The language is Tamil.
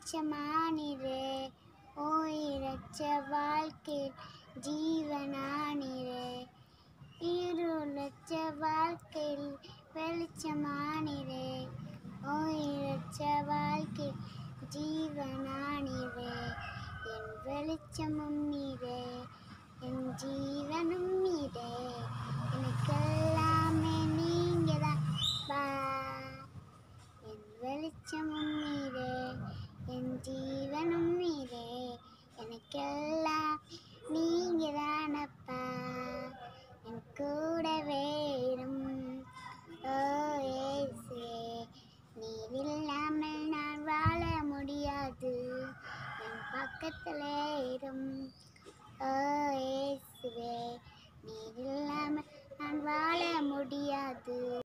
வெளிச்சமானிரே ஓயிரச்ச வாழ்க்கை ஜீவனானிரே இருளச்ச வாழ்க்கையில் வெளிச்சமானிரே ஓயிரச்ச வாழ்க்கை ஜீவனானிரே என் வெளிச்சமும் நீரே என் ஜீவனும் நீரே எனக்கெல்லாமே நீங்க தான் என் வெளிச்சமும் நீரே என் ஜீவனும் நீரே எனக்கெல்லாம் நீங்க தானப்பா என் கூடவே இரும் ஓ இயேசுவே நீர் இல்லாமல் நான் வாழ முடியாது என் பக்கத்திலே இரும் ஓ இயேசுவே நீர் இல்லாமல் நான் வாழ முடியாது